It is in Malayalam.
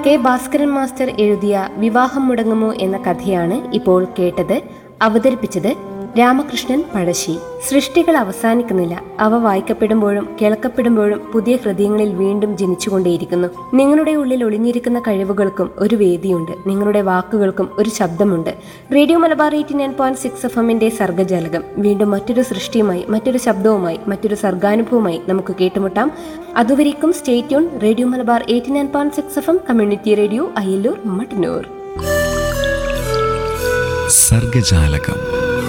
കെ ഭാസ്കരൻ മാസ്റ്റർ എഴുതിയ വിവാഹം മുടങ്ങുമോ എന്ന കഥയാണ് ഇപ്പോൾ കേട്ടത് അവതരിപ്പിച്ചത് രാമകൃഷ്ണൻ പഴശ്ശി സൃഷ്ടികൾ അവസാനിക്കുന്നില്ല അവ വായിക്കപ്പെടുമ്പോഴും കേൾക്കപ്പെടുമ്പോഴും പുതിയ ഹൃദയങ്ങളിൽ വീണ്ടും ജനിച്ചുകൊണ്ടേയിരിക്കുന്നു നിങ്ങളുടെ ഉള്ളിൽ ഒളിഞ്ഞിരിക്കുന്ന കഴിവുകൾക്കും ഒരു വേദിയുണ്ട് നിങ്ങളുടെ വാക്കുകൾക്കും ഒരു ശബ്ദമുണ്ട് radio Malabar eighty nine point six F എമ്മിന്റെ സർഗജാലകം വീണ്ടും മറ്റൊരു സൃഷ്ടിയുമായി മറ്റൊരു ശബ്ദവുമായി മറ്റൊരു സർഗാനുഭവമായി നമുക്ക് കേട്ടുമുട്ടാം അതുവരേക്കും stay tune radio Malabar eighty nine point six F M community radio Ayyallur Mattannur സർഗജാലകം